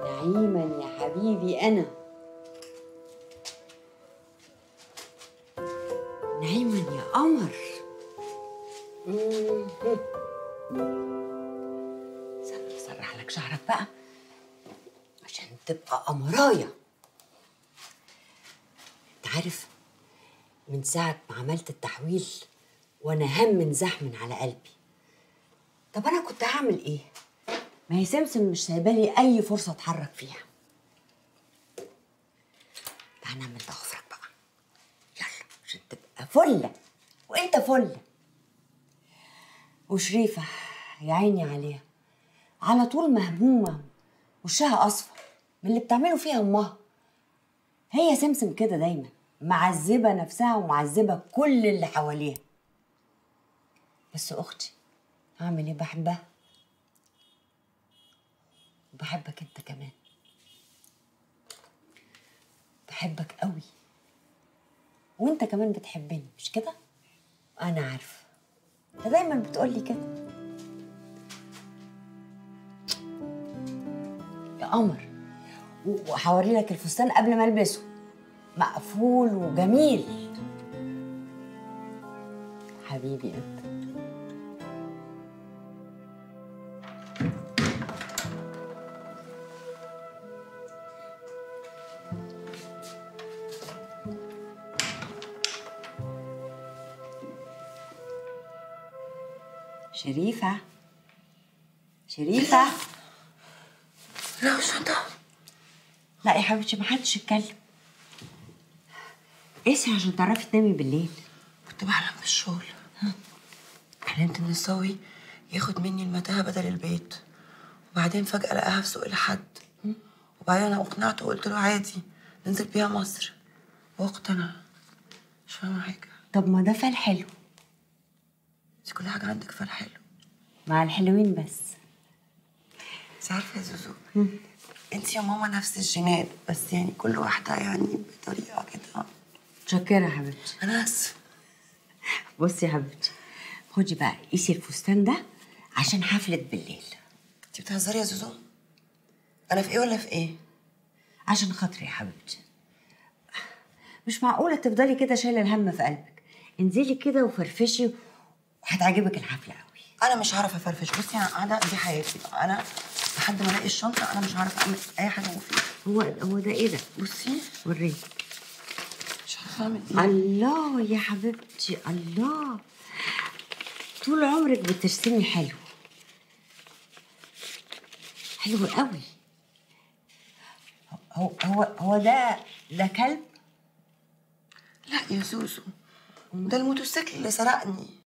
نعيما يا حبيبي أنا نعيما يا قمر استنى أسرح لك شعرك بقى عشان تبقى قمراية انت عارف من ساعة ما عملت التحويل وأنا هم زح من على قلبي طب أنا كنت هعمل إيه؟ ما هي سمسم مش سايبالي أي فرصة أتحرك فيها تعالى نعمل ضفرك بقى يلا عشان تبقى فلة وأنت فلة وشريفة يا عيني عليها على طول مهمومة وشها أصفر من اللي بتعمله فيها أمها هي سمسم كده دايما معذبة نفسها ومعذبة كل اللي حواليها بس أختي أعمل إيه بحبها وبحبك أنت كمان بحبك قوي وأنت كمان بتحبني مش كده؟ أنا عارفة أنت دايما بتقولي كده يا قمر و- وهوري لك الفستان قبل ما البسه مقفول وجميل حبيبي انت شريفة شريفة لا شنطة لا يا حبيبتي محدش يتكلم اسمعي عشان تعرفي تنامي بالليل كنت بحلم بالشغل حلمت ان الصاوي ياخد مني المتاهة بدل البيت وبعدين فجأة لقاها في سوق لحد وبعدين انا اقنعته وقلت له عادي ننزل بيها مصر واقتنع مش فاهمة حاجة طب ما ده فال حلو انت كل حاجة عندك فال حلو مع الحلوين بس انت عارفة يا زوزو انت يا ماما نفس الجينات بس يعني كل واحدة يعني بطريقة كده متشكرة يا حبيبتي انا اسف بصي يا حبيبتي خدي بقى قيسي الفستان ده عشان حفلة بالليل انت بتهزري يا زوزو انا في ايه ولا في ايه عشان خاطري يا حبيبتي مش معقولة تفضلي كده شايلة الهم في قلبك انزلي كده وفرفشي وهتعجبك الحفلة قوي انا مش هعرف افرفش بصي انا قاعده دي حياتي بقى. انا لحد ما الاقي الشنطه انا مش هعرف اعمل اي حاجه مفيده هو هو ده ايه ده؟ بصي وريني مش عارفه اعمل ايه الله يا حبيبتي الله طول عمرك بترسمي حلو حلو قوي هو هو هو ده ده كلب لا يا زوزو ده الموتوسيكل اللي سرقني